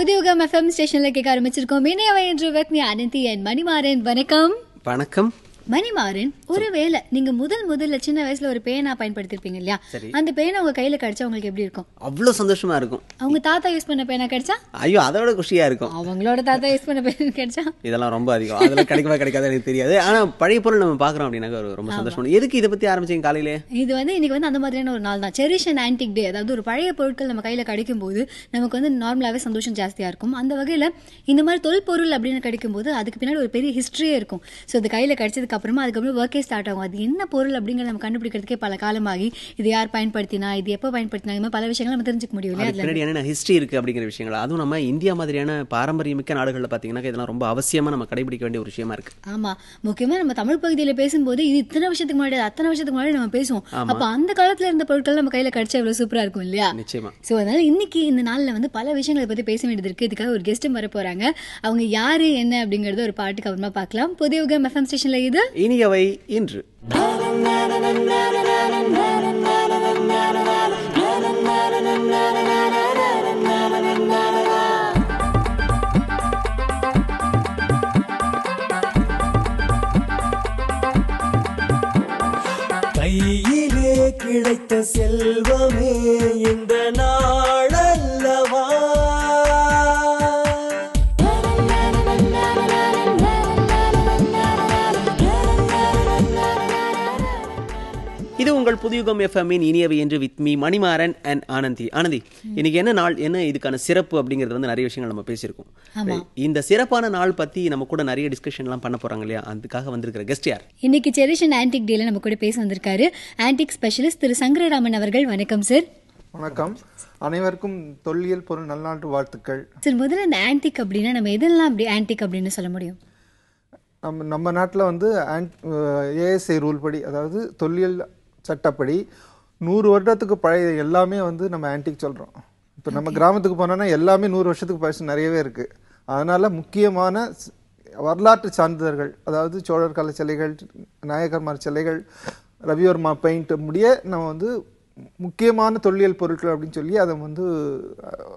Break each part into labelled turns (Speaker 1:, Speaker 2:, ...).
Speaker 1: Puthuyugam FM ஸ்டேஷன்ல கேட்க ஆரம்பிச்சிருக்கோம் இணையவை என்று வக்னி அனந்தி என் மணிமாறன் வணக்கம்
Speaker 2: வணக்கம்
Speaker 1: மணிமாறன் ஒருவேளை நீங்க முதல் முதல்ல சின்ன வயசுல ஒரு பேனா பயன்படுத்திருப்பீங்க இல்லையா
Speaker 2: சரி.
Speaker 1: அந்த பேனா உங்க கையில கிடைச்சா உங்களுக்கு எப்படி இருக்கும்
Speaker 2: அவ்வளோ சந்தோஷமா இருக்கும்
Speaker 1: அவங்க தாத்தா யூஸ் பண்ண பேனா கிடைச்சா
Speaker 2: ஐயோ அதோட குஷியா இருக்கும்
Speaker 1: அவங்களோட தாத்தா யூஸ் பண்ண பேனா கிடைச்சா
Speaker 2: இதெல்லாம் ரொம்ப அதிகம் அதெல்லாம் கிடைக்குமா கிடைக்காது எனக்கு தெரியாது ஆனா பழைய பொருள் நம்ம பாக்குறோம் அப்படின்னாக்க ஒரு ரொம்ப சந்தோஷம் எதுக்கு இதை பத்தி ஆரம்பிச்சீங்க காலையிலே
Speaker 1: இது வந்து இன்னைக்கு வந்து அந்த மாதிரியான ஒரு நாள் தான் செரிஷ் அண்ட் ஆன்டிக் டே அதாவது ஒரு பழைய பொருட்கள் நம்ம கையில கிடைக்கும் போது நமக்கு வந்து நார்மலாவே சந்தோஷம் ஜாஸ்தியா இருக்கும் அந்த வகையில இந்த மாதிரி தொல்பொருள் அப்படின்னு கிடைக்கும் போது அதுக்கு பின்னாடி ஒரு பெரிய ஹிஸ்டரியே இருக்கும் ஸோ இது கையில கிடைச்சதுக்கு அப்புறமா அதுக்கப்புறம் ஒர்க்கே ஸ்டார்ட் ஆகும் அது என்ன பொருள் அப்படிங்கிறத நம்ம கண்டுபிடிக்கிறதுக்கே பல காலமாகி இது யார் பயன்படுத்தினா இது எப்போ பயன்படுத்தினா இந்த மாதிரி பல விஷயங்கள் நம்ம தெரிஞ்சுக்க முடியும் இல்லையா
Speaker 2: அதுக்கு பின்னாடி என்னென்ன ஹிஸ்டரி இருக்கு அப்படிங்கிற விஷயங்கள் அதுவும் நம்ம இந்தியா மாதிரியான பாரம்பரியமிக்க நாடுகளில் பார்த்தீங்கன்னா இதெல்லாம் ரொம்ப அவசியமா நம்ம கடைபிடிக்க வேண்டிய ஒரு விஷயமா இருக்கு
Speaker 1: ஆமா முக்கியமா நம்ம தமிழ் பகுதியில பேசும்போது இது இத்தனை வருஷத்துக்கு முன்னாடி அத்தனை வருஷத்துக்கு முன்னாடி நம்ம பேசுவோம் அப்ப அந்த காலத்துல இருந்த பொருட்கள் நம்ம கையில கிடைச்சா எவ்வளவு சூப்பரா இருக்கும் இல்லையா
Speaker 2: நிச்சயமா
Speaker 1: சோ அதனால இன்னைக்கு இந்த நாள்ல வந்து பல விஷயங்களை பத்தி பேச வேண்டியது இருக்கு இதுக்காக ஒரு கெஸ்டும் வர போறாங்க அவங்க யாரு என்ன அப்படிங்கறத ஒரு பாட்டுக்கு அப்புறமா பார்க்கலாம் புதிய யுகம் எஃப்எம் ஸ்டேஷன்ல இது
Speaker 2: இனியவை இன்று
Speaker 3: கையிலே கிடைத்த செல்வமே இந்த நாளல்லவா
Speaker 2: இது உங்கள் புதியுகம் எஃப்எம்மின் இனியவை என்று with me Manimaran and Anandhi Anandhi இன்னைக்கு என்ன நாள் என்ன இதுக்கான சிறப்பு அப்படிங்கிறது வந்து நிறைய விஷயங்கள் நம்ம பேசியிருக்கோம்
Speaker 1: ஆமா.
Speaker 2: இந்த சிறப்பான நாள் பத்தி நம்ம கூட நிறைய டிஸ்கஷன்லாம் பண்ண போறாங்க இல்லையா அதுக்காக வந்திருக்கிற கெஸ்ட் யார்
Speaker 1: இன்னைக்கு செரிஷ் அண்ட் ஆன்டிக் டேல நம்ம கூட பேச வந்திருக்காரு ஆன்டிக் ஸ்பெஷலிஸ்ட் திரு சங்கரராமன் அவர்கள் வணக்கம் சார்
Speaker 4: வணக்கம் அனைவருக்கும் தொல்லியல் பொருள் நல்நாட்டு வாழ்த்துக்கள்
Speaker 1: சார் முதல்ல இந்த ஆன்டிக் அப்படின்னா நம்ம எதெல்லாம் அப்படி ஆன்டிக் அப்படின்னு சொல்ல முடியும்
Speaker 4: நம்ம நம்ம நாட்டில் வந்து ஏஎஸ்ஐ ரூல் படி அதாவது தொல்லியல் சட்டப்படி நூறு வருடத்துக்கு பழைய எல்லாமே வந்து நம்ம ஆன்டிக் சொல்கிறோம் இப்போ நம்ம கிராமத்துக்கு போனோன்னா எல்லாமே நூறு வருஷத்துக்கு பழசு நிறையவே இருக்குது அதனால் முக்கியமான ஸ்- வரலாற்று சான்றிதழ்கள் அதாவது சோழர் கால சிலைகள் நாயக்கர்மார் சிலைகள் ரவிவர்மா பெயிண்ட் முடிய நம்ம வந்து முக்கியமான தொல்லியல் பொருட்கள் அப்படின்னு சொல்லி அதை வந்து அஹ்,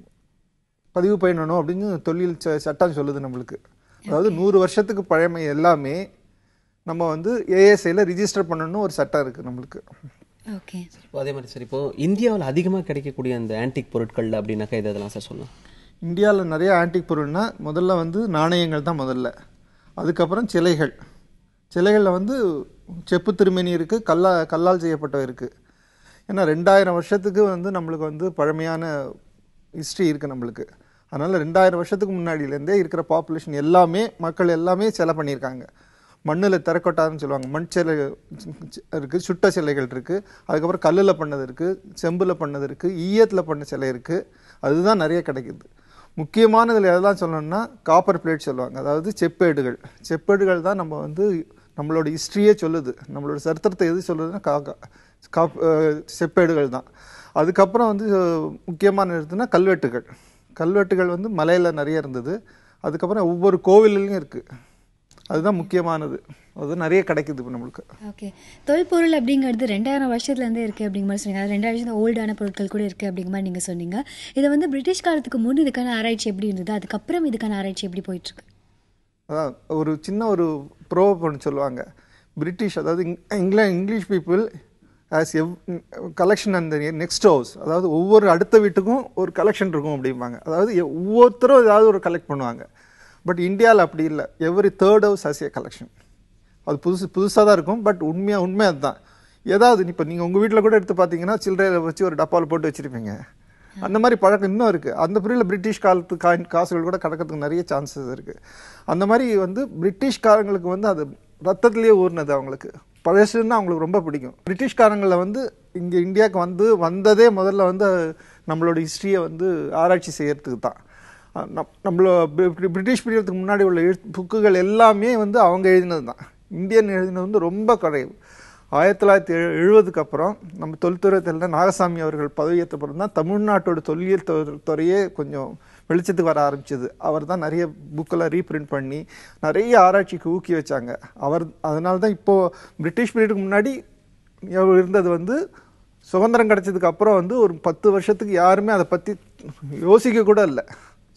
Speaker 4: பதிவு பண்ணணும் அப்படின்னு தொழில் ச- சட்டம் சொல்லுது நம்மளுக்கு அதாவது நூறு வருஷத்துக்கு பழமை எல்லாமே நம்ம வந்து ஏஎஸ்ஐயில் ரிஜிஸ்டர் பண்ணணும்னு ஒரு சட்டம் இருக்குது நம்மளுக்கு
Speaker 1: ஓகே
Speaker 2: இப்போ அதே மாதிரி சார் இப்போ இந்தியாவில் அதிகமாக கிடைக்கக்கூடிய அந்த ஆன்டிக் பொருட்கள் அப்படின்னாக்கா இது இதெல்லாம் சார் சொல்லலாம்
Speaker 4: இந்தியாவில் நிறைய ஆன்டிக் பொருள்னா முதல்ல வந்து நாணயங்கள் தான் முதல்ல அதுக்கப்புறம் சிலைகள் சிலைகளில் வந்து செப்பு திருமணி இருக்குது கல்லா கல்லால் செய்யப்பட்டவை இருக்குது ஏன்னா ரெண்டாயிரம் வருஷத்துக்கு வந்து நம்மளுக்கு வந்து பழமையான ஹிஸ்ட்ரி இருக்குது நம்மளுக்கு அதனால் ரெண்டாயிரம் வருஷத்துக்கு முன்னாடியிலேருந்தே இருக்கிற பாப்புலேஷன் எல்லாமே மக்கள் எல்லாமே சிலை பண்ணியிருக்காங்க மண்ணில் திறக்கொட்டாதுன்னு சொல்லுவாங்க மண் சிலை இருக்குது சுட்ட சிலைகள் இருக்குது அதுக்கப்புறம் கல்லில் பண்ணது இருக்குது செம்பில் பண்ணது இருக்குது ஈயத்தில் பண்ண சிலை இருக்குது அதுதான் நிறைய கிடைக்குது முக்கியமானதில் எதெல்லாம் சொல்லணும்னா காப்பர் பிளேட் சொல்லுவாங்க அதாவது செப்பேடுகள் செப்பேடுகள் தான் நம்ம வந்து நம்மளோட ஹிஸ்ட்ரியே சொல்லுது நம்மளோட சரித்திரத்தை எது சொல்லுதுன்னா கா கா- காப் அஹ் செப்பேடுகள் தான் அதுக்கப்புறம் வந்து அஹ், முக்கியமான எடுத்துனா கல்வெட்டுகள் கல்வெட்டுகள் வந்து மலையில் நிறைய இருந்தது அதுக்கப்புறம் ஒவ்வொரு கோவில்லையும் இருக்குது அதுதான் முக்கியமானது அது நிறைய கிடைக்குது இப்போ நம்மளுக்கு
Speaker 1: ஓகே தொல்பொருள் அப்படிங்கிறது ரெண்டாயிரம் வருஷத்துல இருந்தே இருக்கு அப்படிங்கிற மாதிரி சொன்னீங்க அது ரெண்டாயிரம் வருஷம் ஓல்டான பொருட்கள் கூட இருக்கு அப்படிங்கிற மாதிரி நீங்க சொன்னீங்க இதை வந்து பிரிட்டிஷ் காலத்துக்கு முன் இதுக்கான ஆராய்ச்சி எப்படி இருந்தது அதுக்கப்புறம் இதுக்கான ஆராய்ச்சி எப்படி போயிட்டு இருக்கு
Speaker 4: அதான் ஒரு சின்ன ஒரு ப்ரோ ஒன்று சொல்லுவாங்க பிரிட்டிஷ் அதாவது இங்- இங்கிலாந்து இங்கிலீஷ் பீப்புள் ஆஸ் எவ் கலெக்ஷன் அந்த நெக்ஸ்ட் ஹவுஸ் அதாவது ஒவ்வொரு அடுத்த வீட்டுக்கும் ஒரு கலெக்ஷன் இருக்கும் அப்படிம்பாங்க அதாவது எ- ஒவ்வொருத்தரும் ஏதாவது ஒரு கலெக்ட் பண்ணுவாங்க பட் இந்தியாவில் அப்படி இல்லை every third house as a collection அது புதுசு புதுசாக தான் இருக்கும் பட் உண்மையாக உண்மை அதுதான் ஏதாவது இப்போ நீங்கள் உங்கள் வீட்டில் கூட எடுத்து பார்த்தீங்கன்னா சில்லறையில் வச்சு ஒரு டப்பாவில் போட்டு வச்சுருப்பீங்க அந்த மாதிரி பழக்கம் இன்னும் இருக்குது அந்த பீரியடில் பிரிட்டிஷ் காலத்து காயின் காசுகள் கூட கிடக்கிறதுக்கு நிறைய சான்சஸ் இருக்குது அந்த மாதிரி வந்து பிரிட்டிஷ்காரங்களுக்கு வந்து அது ரத்தத்திலேயே ஊறினது அவங்களுக்கு பழசுன்னா அவங்களுக்கு ரொம்ப பிடிக்கும் பிரிட்டிஷ்காரங்களில் வந்து இங்கே இந்தியாவுக்கு வந்து வந்ததே முதல்ல வந்து நம்மளோட ஹிஸ்ட்ரியை வந்து ஆராய்ச்சி செய்யறதுக்கு தான் அஹ் நம் நம்மளோ பி- பி- பிரிட்டிஷ் பீரியடுக்கு முன்னாடி உள்ள எழுத்து புக்குகள் எல்லாமே வந்து அவங்க எழுதினது தான் இந்தியன் எழுதினது வந்து ரொம்ப குறைவு ஆயிரத்தி தொள்ளாயிரத்தி எழு எழுபதுக்கு அப்புறம் நம்ம தொல்துறையில் நாகசாமி அவர்கள் பதவியேற்ற பிறகு தான் தமிழ்நாட்டோட தொல்லியல் துறை- துறையே கொஞ்சம் வெளிச்சத்துக்கு வர ஆரம்பிச்சது அவர் தான் நிறைய புக்கெல்லாம் ரீப்ரிண்ட் பண்ணி நிறைய ஆராய்ச்சிக்கு ஊக்கி வச்சாங்க அவர் அதனால தான் இப்போது பிரிட்டிஷ் பீரியடுக்கு முன்னாடி இருந்தது வந்து சுதந்திரம் கிடைச்சதுக்கு அப்புறம் வந்து ஒரு பத்து வருஷத்துக்கு யாருமே அதை பற்றி யோசிக்க கூட இல்லை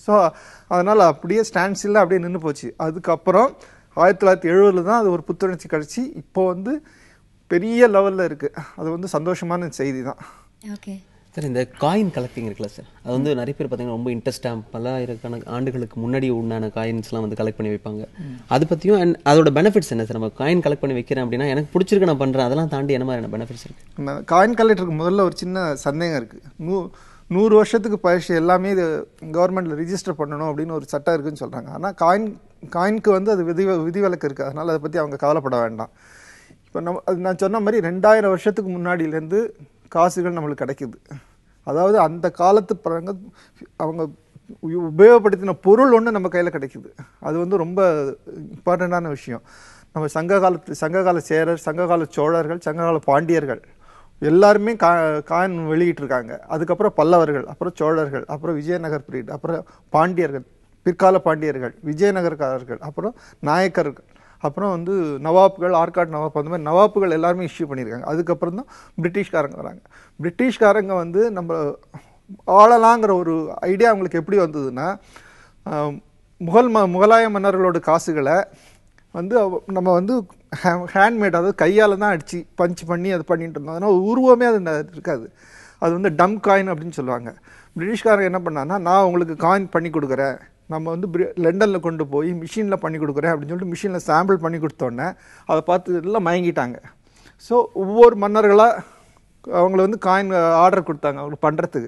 Speaker 4: ஸோ அதனால் அப்படியே ஸ்டாண்ட் ஸ்டில்லாக அப்படியே நின்று போச்சு அதுக்கப்புறம் ஆயிரத்தி தொள்ளாயிரத்தி எழுபதில் தான் அது ஒரு புத்துணர்ச்சி கிடச்சி இப்போ வந்து பெரிய லெவலில் இருக்குது அது வந்து சந்தோஷமான செய்தி தான்
Speaker 1: ஓகே
Speaker 2: சார் இந்த காயின் கலெக்டிங் இருக்குல்ல சார் அது வந்து நிறைய பேர் பார்த்தீங்கன்னா ரொம்ப இன்ட்ரெஸ்டாக பல்லாயிரக்கணக்கு ஆண்டுகளுக்கு முன்னாடி உண்டான காயின்ஸ்லாம் வந்து கலெக்ட் பண்ணி வைப்பாங்க அது பற்றியும் and அதோட பெனிஃபிட்ஸ் என்ன சார் நம்ம காயின் கலெக்ட் பண்ணி வைக்கிறேன் அப்படின்னா எனக்கு பிடிச்சிருக்கு நான் பண்ணுறேன் அதெல்லாம் தாண்டி என்ன மாதிரியான பெனிஃபிட்ஸ் இருக்கு
Speaker 4: காயின் கலெக்டருக்கு முதல்ல ஒரு சின்ன சந்தேகம் இருக்குது நூ நூறு வருஷத்துக்கு பயிற்சி எல்லாமே இது கவர்மெண்ட்டில் ரிஜிஸ்டர் பண்ணணும் அப்படின்னு ஒரு சட்டம் இருக்குன்னு சொல்கிறாங்க ஆனால் காயின் காயினுக்கு வந்து அது விதி விதிவிலக்கு இருக்குது அதனால் அதை பற்றி அவங்க கவலைப்பட வேண்டாம் இப்போ நம்ம அது நான் சொன்ன மாதிரி ரெண்டாயிரம் வருஷத்துக்கு முன்னாடியிலேருந்து காசுகள் நம்மளுக்கு கிடைக்குது அதாவது அந்த காலத்து பழங்க அவங்க உ- உபயோகப்படுத்தின பொருள் ஒன்று நம்ம கையில் கிடைக்குது அது வந்து ரொம்ப இம்பார்ட்டண்ட்டான விஷயம் நம்ம சங்க காலத்து சங்ககால சேரர் சங்ககால சோழர்கள் சங்ககால பாண்டியர்கள் எல்லாருமே கா காயின் வெளியிட்டிருக்காங்க அதுக்கப்புறம் பல்லவர்கள் அப்புறம் சோழர்கள் அப்புறம் விஜயநகர் பீரியட் அப்புறம் பாண்டியர்கள் பிற்கால பாண்டியர்கள் விஜயநகர்காரர்கள் அப்புறம் நாயக்கர்கள் அப்புறம் வந்து நவாப்கள் ஆர்காட் நவாப் அந்த மாதிரி நவாப்புகள் எல்லாருமே இஷ்யூ பண்ணியிருக்காங்க அதுக்கப்புறம் தான் பிரிட்டிஷ்காரங்க வராங்க பிரிட்டிஷ்காரங்க வந்து நம்ம ஆளலாங்கிற ஒரு ஐடியா அவங்களுக்கு எப்படி வந்ததுன்னா ஆஹ், முகல் ம முகலாய மன்னர்களோட காசுகளை வந்து அவ- நம்ம வந்து ஹேண்ட்மேட் அதாவது கையால் தான் அடித்து பஞ்ச் பண்ணி அது பண்ணிட்டு இருந்தோம் அதனால் உருவமே அது ந- இருக்காது அது வந்து டம் காயின் அப்படின்னு சொல்லுவாங்க பிரிட்டிஷ்காரங்க என்ன பண்ணான்னா நான் உங்களுக்கு காயின் பண்ணி கொடுக்குறேன் நம்ம வந்து லண்டனில் கொண்டு போய் மிஷினில் பண்ணி கொடுக்குறேன் அப்படின்னு சொல்லிட்டு மிஷினில் சாம்பிள் பண்ணி கொடுத்தோன்னே அதை பார்த்து எல்லாம் மயங்கிட்டாங்க ஸோ ஒவ்வொரு மன்னர்களாக அவங்கள வந்து காயின் ஆர்டர் கொடுத்தாங்க அவங்களுக்கு பண்ணுறதுக்கு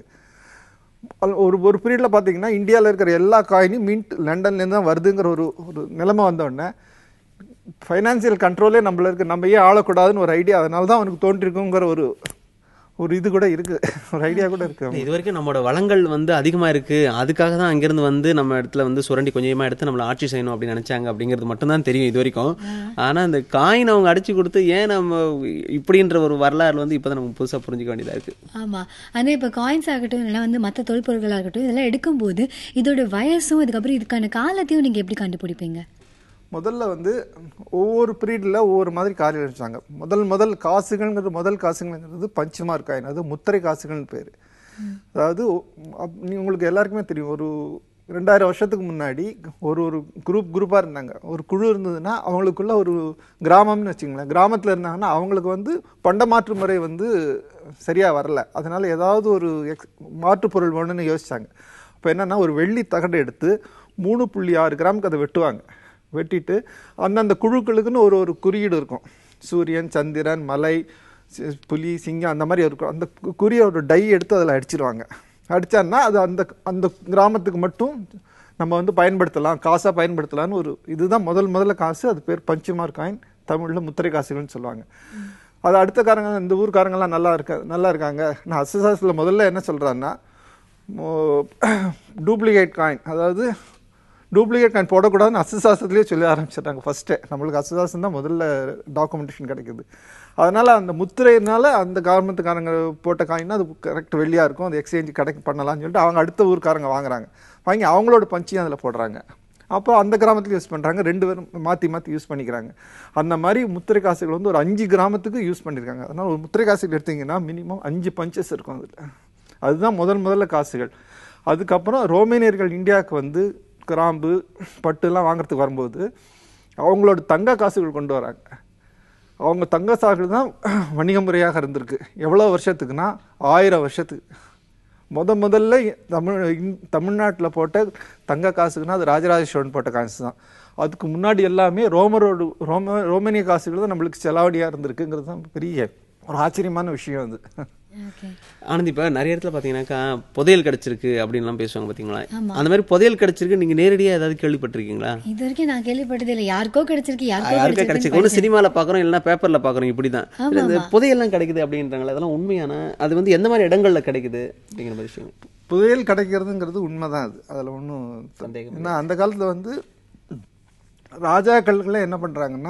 Speaker 4: அது ஒரு ஒரு பீரியடில் பார்த்தீங்கன்னா இந்தியாவில் இருக்கிற எல்லா காயினும் மின்ட் லண்டன்லேருந்து தான் வருதுங்கிற ஒரு ஒரு நிலைமை வந்தோடனே ஃபைனான்சியல் கண்ட்ரோலே நம்மள இருக்கு நம்ம ஏன் ஆளக்கூடாதுன்னு ஒரு ஐடியா அதனால தான் அவனுக்கு தோன்றிருக்குங்கிற ஒரு ஒரு இது கூட இருக்குது ஒரு ஐடியா கூட இருக்குது
Speaker 2: இது வரைக்கும் நம்மளோட வளங்கள் வந்து அதிகமாக இருக்கு அதுக்காக தான் அங்கிருந்து வந்து நம்ம இடத்துல வந்து சுரண்டி கொஞ்சம் கொஞ்சமாக எடுத்து நம்மளை ஆட்சி செய்யணும் அப்படின்னு நினைச்சாங்க அப்படிங்கிறது மட்டும்தான் தெரியும் இது வரைக்கும் ஆனா அந்த காயின் அவங்க அடிச்சு கொடுத்து ஏன் நம்ம இப்படின்ற ஒரு வரலாறு வந்து இப்போதான் நம்ம புதுசா புரிஞ்சுக்க வேண்டியதா இருக்கு
Speaker 1: ஆமா ஆனா இப்ப காயின்ஸ் ஆகட்டும் இல்லைன்னா வந்து மற்ற தொல்பொருட்களாக இருக்கட்டும் இதெல்லாம் எடுக்கும்போது இதோட வயசும் இதுக்கப்புறம் இதுக்கான காலத்தையும் நீங்க எப்படி கண்டுபிடிப்பீங்க
Speaker 4: முதல்ல வந்து ஒவ்வொரு பீரியடில் ஒவ்வொரு மாதிரி காரியம் வச்சாங்க முதல் முதல் காசுகள்ங்கிறது முதல் காசுகள்ங்கிறது பஞ்சுமார் காயின் அது முத்திரை காசுகள்னு பேர் அதாவது ஒ- அப்- நீ உங்களுக்கு எல்லாருக்குமே தெரியும் ஒரு ரெண்டாயிரம் வருஷத்துக்கு முன்னாடி ஒரு ஒரு குரூப் குரூப்பாக இருந்தாங்க ஒரு குழு இருந்ததுன்னா அவங்களுக்குள்ள ஒரு கிராமம்னு வச்சுங்களேன் கிராமத்தில் இருந்தாங்கன்னா அவங்களுக்கு வந்து பண்டமாற்று முறை வந்து சரியாக வரல அதனால ஏதாவது ஒரு எக்ஸ் மாற்றுப் பொருள் வேணும்னு யோசிச்சாங்க அப்போ என்னன்னா ஒரு வெள்ளி தகடு எடுத்து மூணு புள்ளி ஆறு கிராமுக்கு அதை வெட்டுவாங்க வெட்டிட்டு அந்தந்த குழுக்களுக்குன்னு ஒரு ஒரு குறியீடு இருக்கும் சூரியன் சந்திரன் மலை சி- புலி சிங்கம் அந்த மாதிரி இருக்கும் அந்த கு- குறிய ஒரு டை எடுத்து அதில் அடிச்சிருவாங்க அடிச்சான்னா அது அந்த அந்த கிராமத்துக்கு மட்டும் நம்ம வந்து பயன்படுத்தலாம் காசாக பயன்படுத்தலாம்னு ஒரு இதுதான் முதல் முதல்ல காசு அது பேர் பஞ்சுமார் காயின் தமிழில் முத்திரை காசுகள்னு சொல்லுவாங்க அது அடுத்தக்காரங்க இந்த ஊர்க்காரங்கெல்லாம் நல்லா இருக்க நல்லா இருக்காங்க நான் அசசாஸில் முதல்ல என்ன சொல்கிறான்னா டூப்ளிகேட் காயின் அதாவது டூப்ளிகேட் காயின் போடக்கூடாதுன்னு அசுசாசத்துலேயே சொல்லி ஆரம்பிச்சிட்டாங்க ஃபஸ்ட்டே நம்மளுக்கு அசுசாசம் தான் முதல்ல டாக்குமெண்டேஷன் கிடைக்குது அதனால் அந்த முத்திரையினால அந்த கவர்மெண்ட்டுக்காரங்க போட்ட காயின்னா அது கரெக்ட் வெள்ளியாக இருக்கும் அது எக்ஸ்சேஞ்ச் கிடைக்க பண்ணலாம்னு சொல்லிட்டு அவங்க அடுத்த ஊர்க்காரங்க வாங்குறாங்க வாங்கி அவங்களோட பஞ்சையும் அதில் போடுறாங்க அப்போ அந்த கிராமத்துக்கு யூஸ் பண்ணுறாங்க ரெண்டு பேரும் மாற்றி மாற்றி யூஸ் பண்ணிக்கிறாங்க அந்த மாதிரி முத்திரை காசுகள் வந்து ஒரு அஞ்சு கிராமத்துக்கு யூஸ் பண்ணியிருக்காங்க அதனால் ஒரு முத்திரை காசுகள் எடுத்தீங்கன்னா மினிமம் அஞ்சு பஞ்சஸ் இருக்கும் அதில் அதுதான் முதல் முதல்ல காசுகள் அதுக்கப்புறம் ரோமேனியர்கள் இந்தியாவுக்கு வந்து கிராம்பு பட்டுலாம் வாங்குறதுக்கு வரும்போது அவங்களோட தங்க காசுகள் கொண்டு வராங்க அவங்க தங்க சாகுகள் தான் வணிக முறையாக இருந்திருக்கு எவ்வளோ வருஷத்துக்குன்னா ஆயிரம் வருஷத்துக்கு முத முதல்ல தமிழ் தமிழ்நாட்டில் போட்ட தங்க காசுக்குன்னா அது ராஜராஜ சோழன் போட்ட காசு தான் அதுக்கு முன்னாடி எல்லாமே ரோமரோடு ரோம ரோமேனிய காசுகள் தான் நம்மளுக்கு செலவடியாக இருந்திருக்குங்கிறது தான் பெரிய ஒரு ஆச்சரியமான விஷயம் அது
Speaker 1: ஓகே
Speaker 2: ஆனந்த் இப்ப நிறைய இடத்துல பாத்தீங்கன்னாக்கா புதையல் கிடைச்சிருக்கு அப்படின்லாம் பேசுவாங்க பாத்தீங்களா அந்த மாதிரி புதையல் கிடைச்சிருக்கு நீங்க நேரடியா ஏதாவது கேள்விப்பட்டிருக்கீங்களா
Speaker 1: இது வரைக்கும் நான் கேள்விப்பட்டதே இல்லை யாருக்கோ கிடைச்சிருக்கு யாருக்கோ
Speaker 2: யாருக்கா கிடைச்சிருக்கு
Speaker 1: கிடைச்சிருக்கு
Speaker 2: ஒன்று சினிமால பாக்குறோம் இல்லைன்னா பேப்பர்ல பாக்குறோம் இப்படிதான் சரி, இந்த புதையல்லாம் கிடைக்குது அப்படின்றாங்களே அதெல்லாம் உண்மையான அது வந்து எந்த மாதிரி இடங்கள்ல கிடைக்குது அப்படிங்கிற மாதிரி விஷயம்
Speaker 4: புதையல் கிடைக்கிறதுங்கிறது உண்மைதான் அது அதில் ஒன்றும்
Speaker 2: சந்தேகம்
Speaker 4: ஏன்னா அந்த காலத்தில் வந்து ராஜாக்கள்லாம் என்ன பண்ணுறாங்கன்னா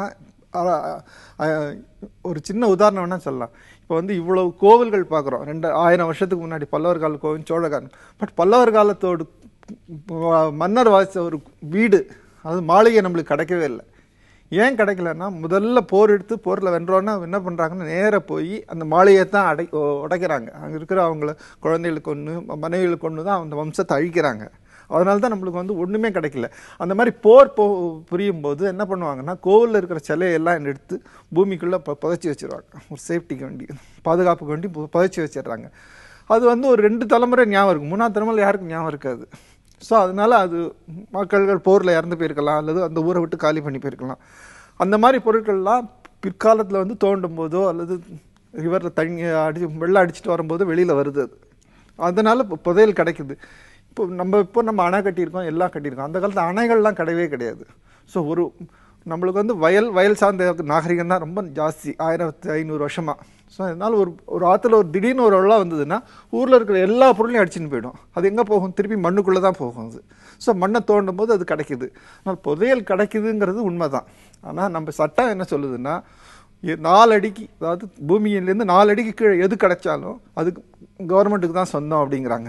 Speaker 4: ஒரு சின்ன உதாரணம் வேணால் சொல்லலாம் இப்போ வந்து இவ்வளவு கோவில்கள் பார்க்குறோம் ரெண்டு ஆயிரம் வருஷத்துக்கு முன்னாடி பல்லவர் கால கோவில் சோழ காலம் பட் பல்லவர் காலத்தோடு வ- மன்னர் வாசித்த ஒரு வீடு அது மாளிகை நம்மளுக்கு கிடைக்கவே இல்லை ஏன் கிடைக்கலன்னா முதல்ல போர் எடுத்து போரில் வென்றோன்னா என்ன பண்ணுறாங்கன்னா நேராக போய் அந்த மாளிகையை தான் அடை உடைக்கிறாங்க அங்கே இருக்கிற அவங்கள குழந்தைகளுக்கு ஒன்று மனைவிகளுக்கு ஒன்று தான் அந்த வம்சத்தை அழிக்கிறாங்க அதனால தான் நம்மளுக்கு வந்து ஒன்றுமே கிடைக்கல அந்த மாதிரி போர் போ புரியும் போது என்ன பண்ணுவாங்கன்னா கோவிலில் இருக்கிற சிலையெல்லாம் எடுத்து பூமிக்குள்ளே ப புதைச்சி வச்சிருவாங்க ஒரு சேஃப்டிக்கு வேண்டி பாதுகாப்புக்கு வேண்டி பு- புதைச்சி வச்சிடுறாங்க அது வந்து ஒரு ரெண்டு தலைமுறை ஞாபகம் இருக்கும் மூணாவது தலைமுறை யாருக்கும் ஞாபகம் இருக்காது ஸோ அதனால அது மக்கள்கள் போரில் இறந்து போயிருக்கலாம் அல்லது அந்த ஊரை விட்டு காலி பண்ணி போயிருக்கலாம் அந்த மாதிரி பொருட்கள்லாம் பிற்காலத்தில் வந்து தோண்டும் போதோ அல்லது ரிவரில் தண்ணி அடி வெள்ளம் அடிச்சுட்டு வரும்போது வெளியில் வருது அது அதனால இப்போ புதையல் கிடைக்குது இப்போ நம்ம இப்போ நம்ம அணை கட்டியிருக்கோம் எல்லாம் கட்டியிருக்கோம் அந்த காலத்தில் அணைகள்லாம் கிடையவே கிடையாது ஸோ ஒரு நம்மளுக்கு வந்து வயல் வயல் சார்ந்த நாகரிகம் தான் ரொம்ப ஜாஸ்தி ஆயிரத்தி ஐநூறு வருஷமா ஸோ அதனால ஒரு ஒரு ஆற்றுல ஒரு திடீர்னு ஒரு வெள்ளம் வந்ததுன்னா ஊரில் இருக்கிற எல்லா பொருளையும் அடிச்சுன்னு போயிடும் அது எங்கே போகும் திருப்பி மண்ணுக்குள்ளே தான் போகும் அது ஸோ மண்ணை தோண்டும் போது அது கிடைக்குது ஆனால் புதையல் கிடைக்குதுங்கிறது உண்மை தான் ஆனால் நம்ம சட்டம் என்ன சொல்லுதுன்னா இ- நாலு அடிக்கு அதாவது பூமியிலேருந்து நாலு அடிக்கு கீழே எது கிடைச்சாலும் அது கவர்மெண்ட்டுக்கு தான் சொந்தம் அப்படிங்கிறாங்க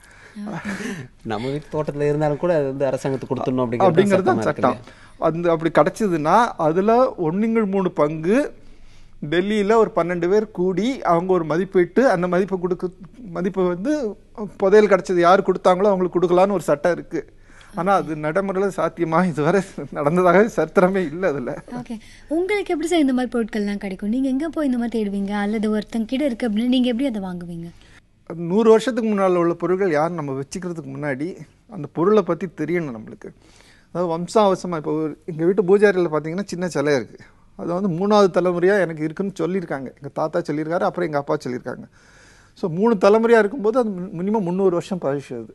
Speaker 2: நம்ம வீட்டு தோட்டத்துல இருந்தாலும் கூட அது வந்து அரசாங்கத்துக்கு கொடுத்துடணும்
Speaker 4: அப்படிங்கிறது
Speaker 2: அப்படிங்கிறது
Speaker 4: தான் சட்டம் அந்த அப்படி கிடைச்சதுன்னா அதில் ஒன்றுங்கள் மூணு பங்கு டெல்லியில் ஒரு பன்னெண்டு பேர் கூடி அவங்க ஒரு மதிப்பிட்டு அந்த மதிப்பை கொடுக்க மதிப்பை வந்து புதையல் கிடைச்சது யார் கொடுத்தாங்களோ அவங்களுக்கு கொடுக்கலான்னு ஒரு சட்டம் இருக்குது ஆனால் அது நடைமுறையில் சாத்தியமாக இதுவரை நடந்ததாக சரித்திரமே இல்லை அதில்
Speaker 1: ஓகே உங்களுக்கு எப்படி சார் இந்த மாதிரி பொருட்கள்லாம் கிடைக்கும் நீங்க எங்க போய் இந்த மாதிரி தேடுவீங்க அல்லது ஒருத்தங்க கிட்ட இருக்கு அப்படின்னு நீங்க எப்படி அதை வாங்குவீங்க
Speaker 4: நூறு வருஷத்துக்கு முன்னால் உள்ள பொருட்கள் யார் நம்ம வச்சுக்கிறதுக்கு முன்னாடி அந்த பொருளை பற்றி தெரியணும் நம்மளுக்கு அதாவது வம்சாவசமாக இப்போ எங்கள் வீட்டு பூஜாரியில் பார்த்தீங்கன்னா சின்ன சிலை இருக்குது அது வந்து மூணாவது தலைமுறையாக எனக்கு இருக்குன்னு சொல்லியிருக்காங்க எங்கள் தாத்தா சொல்லியிருக்காரு அப்புறம் எங்கள் அப்பா சொல்லியிருக்காங்க ஸோ மூணு தலைமுறையாக இருக்கும்போது அது மினிமம் முந்நூறு வருஷம் பழசு அது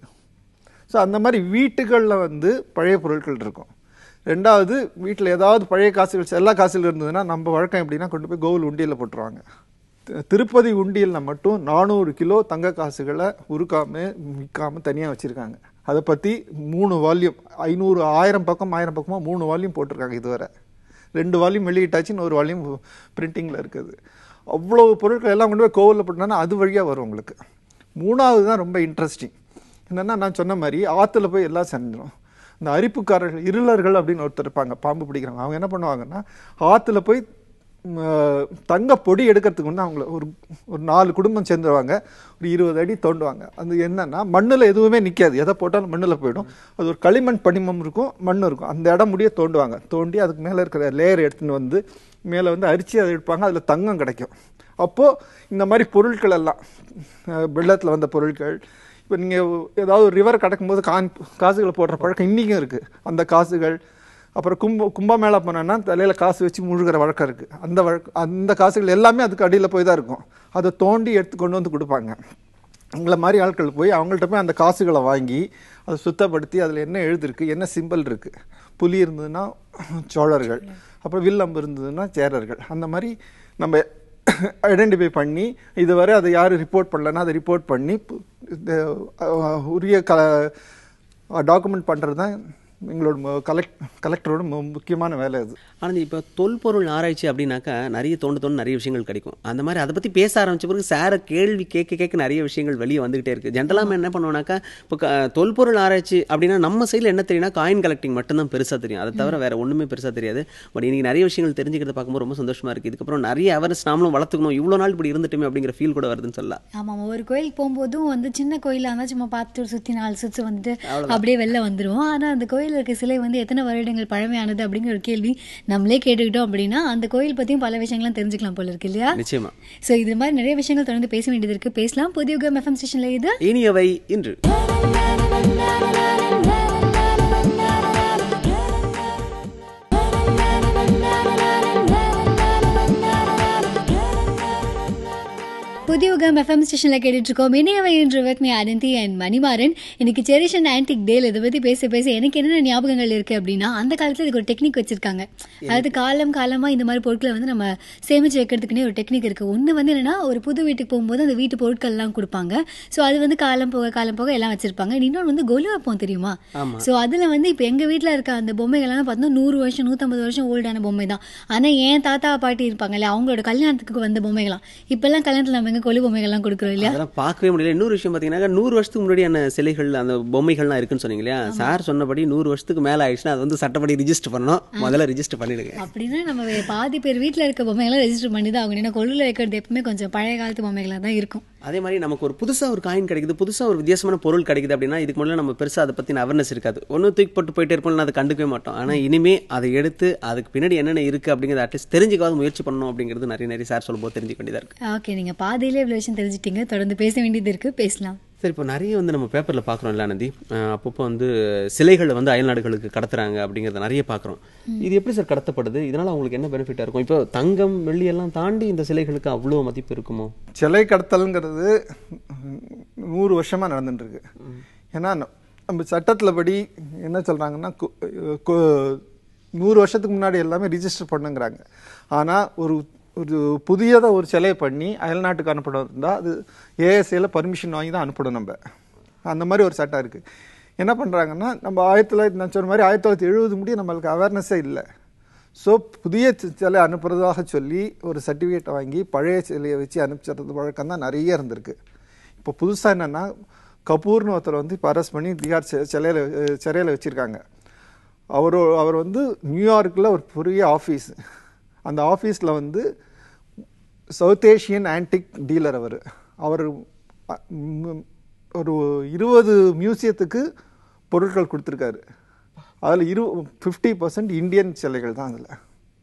Speaker 4: ஸோ அந்த மாதிரி வீட்டுகளில் வந்து பழைய பொருட்கள் இருக்கும் ரெண்டாவது வீட்டில் ஏதாவது பழைய காசுகள் எல்லா காசுகள் இருந்ததுன்னா நம்ம வழக்கம் எப்படின்னா கொண்டு போய் கோவில் உண்டியலில் போட்டுருவாங்க தி- திருப்பதி உண்டியலில் மட்டும் நானூறு கிலோ தங்க காசுகளை உருக்காம விற்காம தனியாக வச்சுருக்காங்க அதை பற்றி மூணு வால்யூம் ஐநூறு ஆயிரம் பக்கம் ஆயிரம் பக்கமாக மூணு வால்யூம் போட்டிருக்காங்க இதுவரை ரெண்டு வால்யூம் வெளியிட்டாச்சுன்னு ஒரு வால்யூம் பிரிண்டிங்கில் இருக்குது அவ்வளோ பொருட்கள் எல்லாம் கொண்டு போய் கோவிலில் போட்டோன்னா அது வழியாக வரும் உங்களுக்கு மூணாவது தான் ரொம்ப இன்ட்ரெஸ்டிங் என்னென்னா நான் சொன்ன மாதிரி ஆற்றுல போய் எல்லாம் செஞ்சிடும் இந்த அரிப்புக்காரர்கள் இருளர்கள் அப்படின்னு ஒருத்தர் இருப்பாங்க பாம்பு பிடிக்கிறவங்க அவங்க என்ன பண்ணுவாங்கன்னா ஆற்றுல போய் ம், அஹ், தங்க பொடி எடுக்கிறதுக்கு வந்து அவங்கள ஒரு ஒரு நாலு குடும்பம் சேர்ந்துருவாங்க ஒரு இருபது அடி தோண்டுவாங்க அது என்னன்னா மண்ணில் எதுவுமே நிற்காது எதை போட்டாலும் மண்ணில் போயிடும் அது ஒரு களிமண் படிமம் இருக்கும் மண் இருக்கும் அந்த இடம் முடிய தோண்டுவாங்க தோண்டி அதுக்கு மேலே இருக்கிற லேயர் எடுத்துன்னு வந்து மேலே வந்து அரிச்சு அதை எடுப்பாங்க அதில் தங்கம் கிடைக்கும் அப்போது இந்த மாதிரி பொருட்கள் எல்லாம் அஹ், வெள்ளத்தில் வந்த பொருட்கள் இப்போ நீங்கள் ஏதாவது ஒரு ரிவர் கடக்கும்போது கான் காசுகளை போடுற பழக்கம் இன்றைக்கும் இருக்குது அந்த காசுகள் அப்புறம் கும்ப கும்பமேளா போனோன்னா தலையில் காசு வச்சு முழுகிற வழக்கம் இருக்குது அந்த வழக்கு அந்த காசுகள் எல்லாமே அதுக்கு அடியில் போய் தான் இருக்கும் அதை தோண்டி எடுத்து கொண்டு வந்து கொடுப்பாங்க எங்களை மாதிரி ஆட்கள் போய் அவங்கள்ட்ட போய் அந்த காசுகளை வாங்கி அதை சுத்தப்படுத்தி அதில் என்ன எழுதிருக்கு என்ன சிம்பல் இருக்குது புலி இருந்ததுன்னா சோழர்கள் அப்புறம் வில்லம்பு இருந்ததுன்னா சேரர்கள் அந்த மாதிரி நம்ம ஐடென்டிஃபை பண்ணி இதுவரை அதை யாரும் ரிப்போர்ட் பண்ணலன்னா அதை ரிப்போர்ட் பண்ணி பு- இந்த, அஹ், உரிய க டாக்குமெண்ட் பண்ணுறது தான் எங்களோட கலெக்ட் கலெக்டரோட மு- முக்கியமான வேலை அது
Speaker 2: ஆனால் இப்போ தொல்பொருள் ஆராய்ச்சி அப்படின்னாக்கா நிறைய தோண்டு தோண்டு நிறைய விஷயங்கள் கிடைக்கும் அந்த மாதிரி அதை பற்றி பேச ஆரம்பிச்ச பிறகு சாரை கேள்வி கேட்க கேட்க நிறைய விஷயங்கள் வெளியே வந்துகிட்டே இருக்கு ஜென்ரலாக என்ன பண்ணுவோம்னாக்கா இப்போ க- தொல்பொருள் ஆராய்ச்சி அப்படின்னா நம்ம சைடில் என்ன தெரியும்னா காயின் கலெக்டிங் மட்டும்தான் பெருசாக தெரியும் அதை தவிர வேற ஒன்றுமே பெருசாக தெரியாது பட் இன்னைக்கு நிறைய விஷயங்கள் தெரிஞ்சுக்கிறத பார்க்கும்போது ரொம்ப சந்தோஷமா இருக்கு இதுக்கப்புறம் நிறைய அவேர்னஸ் நாமளும் வளர்த்துக்கணும் இவ்வளோ நாள் இப்படி இருந்துட்டுமே அப்படிங்கிற ஃபீல் கூட வருதுன்னு சொல்லலாம்
Speaker 1: ஆமாம் ஒரு கோயிலுக்கு போகும்போதும் வந்து சின்ன கோயிலாக இருந்தால் சும்மா பார்த்து சுற்றி நாலு சுற்று வந்துட்டு அப்படியே வெளில வந்துருவோம் ஆனால் அந்த கோயிலில் இருக்க சிலை வந்து எத்தனை வருடங்கள் பழமையானது அப்படிங்கிற ஒரு கேள்வி நம்மளே கேட்டுக்கிட்டோம் அப்படின்னா அந்த கோயில் பற்றியும் பல விஷயங்கள்லாம் தெரிஞ்சுக்கலாம் போல இருக்கு இல்லையா
Speaker 2: நிச்சயமா
Speaker 1: ஸோ இது மாதிரி நிறைய விஷயங்கள் தொடர்ந்து பேச வேண்டியது இருக்கு பேசலாம் புதிய யுகம் எஃப்எம் ஸ்டேஷனில் இது
Speaker 2: இனியவை இன்று
Speaker 1: புதிய யுகம் எஃப்எம் ஸ்டேஷனில் கேட்டுட்டு இருக்கோம் இணையவை என்று with me Anandhi and Manimaran இன்னைக்கு செரிஷன் ஆன்டிக் டேல இதை பற்றி பேச பேச எனக்கு என்னென்ன ஞாபகங்கள் இருக்கு அப்படின்னா அந்த காலத்தில் இதுக்கு ஒரு டெக்னிக் வச்சிருக்காங்க அதாவது காலம் காலமாக இந்த மாதிரி பொருட்களை வந்து நம்ம சேமிச்சு வைக்கிறதுக்குனே ஒரு டெக்னிக் இருக்கு ஒன்று வந்து என்னன்னா ஒரு புது வீட்டுக்கு போகும்போது அந்த வீட்டு பொருட்கள்லாம் கொடுப்பாங்க ஸோ அது வந்து காலம் போக காலம் போக எல்லாம் வச்சிருப்பாங்க இன்னொன்று வந்து கொலு வைப்போம் தெரியுமா ஸோ அதில் வந்து இப்போ எங்கள் வீட்டில் இருக்க அந்த பொம்மைகள்லாம் பார்த்தோம்னா நூறு வருஷம் நூற்றம்பது வருஷம் ஓல்டான பொம்மை தான் ஆனால் என் தாத்தா பாட்டி இருப்பாங்கல்ல அவங்களோட கல்யாணத்துக்கு வந்த பொம்மைகளாம் இப்போல்லாம் கல்யாணத்தில் நம்ம எங்க நாங்க கொலு பொம்மைகள்லாம் கொடுக்குறோம் இல்லையா
Speaker 2: அதெல்லாம் பார்க்கவே முடியல இன்னொரு விஷயம் பார்த்தீங்கன்னா நூறு வருஷத்துக்கு முன்னாடியான சிலைகள் அந்த பொம்மைகள்லாம் இருக்குன்னு சொன்னீங்க இல்லையா சார் சொன்னபடி நூறு வருஷத்துக்கு மேலே ஆயிடுச்சுன்னா அது வந்து சட்டப்படி ரிஜிஸ்டர் பண்ணணும் முதல்ல ரிஜிஸ்டர் பண்ணிடுங்க
Speaker 1: அப்படின்னா நம்ம வே- பாதி பேர் வீட்ல இருக்க பொம்மைகள்லாம் ரெஜிஸ்டர் பண்ணி தான் ஆகணும் ஏன்னா கொள்ளுல வைக்கிறது எப்பவுமே கொஞ்சம் பழைய காலத்து பொம்மைகளாக தான் இருக்கும்
Speaker 2: அதே மாதிரி நமக்கு ஒரு புதுசாக ஒரு காயின் கிடைக்குது புதுசாக ஒரு வித்தியாசமான பொருள் கிடைக்குது அப்படின்னா இதுக்கு முன்னாடி நம்ம பெருசாக அதை பற்றின அவேர்னஸ் இருக்காது ஒன்றும் தூக்கி போட்டு போயிட்டே இருப்போம் அதை கண்டுக்கவே மாட்டோம் ஆனால் இனிமே அதை எடுத்து அதுக்கு பின்னாடி என்னென்ன இருக்குது அப்படிங்கிறத அட்லீஸ்ட் தெரிஞ்சுக்காவது முயற்சி பண்ணணும் அப்படிங்கிறது நிறைய நிறைய சார் சொல்லும்போது தெரிஞ்சுக்க வேண்டியதாக இருக்குது
Speaker 1: ஓகே நீங்க பாதியிலே இவ்வளவு விஷயம் தெரிஞ்சிட்டீங்க தொடர்ந்து பேச வேண்டியது இருக்கு பேசலாம்
Speaker 2: சரி இப்போ நிறைய வந்து நம்ம பேப்பரில் பார்க்குறோம் இல்லை ஆனந்தி அஹ் அப்பப்போ வந்து சிலைகளை வந்து அயல்நாடுகளுக்கு கடத்துறாங்க அப்படிங்கிறத நிறைய பார்க்குறோம் இது எப்படி சார் கடத்தப்படுது இதனால் அவங்களுக்கு என்ன பெனிஃபிட்டாக இருக்கும் இப்போ தங்கம் வெள்ளி எல்லாம் தாண்டி இந்த சிலைகளுக்கு அவ்வளோ மதிப்பு இருக்குமோ
Speaker 4: சிலை கடத்தல்ங்கிறது நூறு வருஷமாக நடந்துட்டு இருக்கு ஏன்னா ந- நம்ம சட்டத்தில் படி என்ன சொல்கிறாங்கன்னா நூறு வருஷத்துக்கு முன்னாடி எல்லாமே ரிஜிஸ்டர் பண்ணுங்கிறாங்க ஆனால் ஒரு ஒரு புதியதாக ஒரு சிலையை பண்ணி அயல்நாட்டுக்கு அனுப்பணும் இருந்தால் அது ஏஎஸ்ஏல பர்மிஷன் வாங்கி தான் அனுப்பணும் நம்ம அந்த மாதிரி ஒரு சட்டம் இருக்குது என்ன பண்ணுறாங்கன்னா நம்ம ஆயிரத்தி தொள்ளாயிரத்தி நான் சொன்ன மாதிரி ஆயிரத்தி தொள்ளாயிரத்தி எழுபது முடிய நம்மளுக்கு அவேர்னஸே இல்லை ஸோ புதிய சி- சிலை அனுப்புறதாக சொல்லி ஒரு சர்டிஃபிகேட் வாங்கி பழைய சிலையை வச்சு அனுப்பிச்சிடுறது வழக்கம் தான் நிறைய இருந்திருக்கு இப்போ புதுசாக என்னென்னா கபூர்னு ஒருத்தர் வந்து இப்போ அரெஸ்ட் பண்ணி திகார் சி- சிலையில அஹ், சிறையில் வச்சுருக்காங்க அவர் அவர் வந்து நியூயார்க்கில் ஒரு பெரிய ஆஃபீஸ் அந்த ஆஃபீஸில் வந்து சவுத் ஏஷியன் ஆன்டிக் டீலர் அவர் அவர் அ, ம், ஒரு இருபது மியூசியத்துக்கு பொருட்கள் கொடுத்துருக்காரு அதில் இரு ஃபிஃப்டி பர்சன்ட் இந்தியன் சிலைகள் தான் அதில்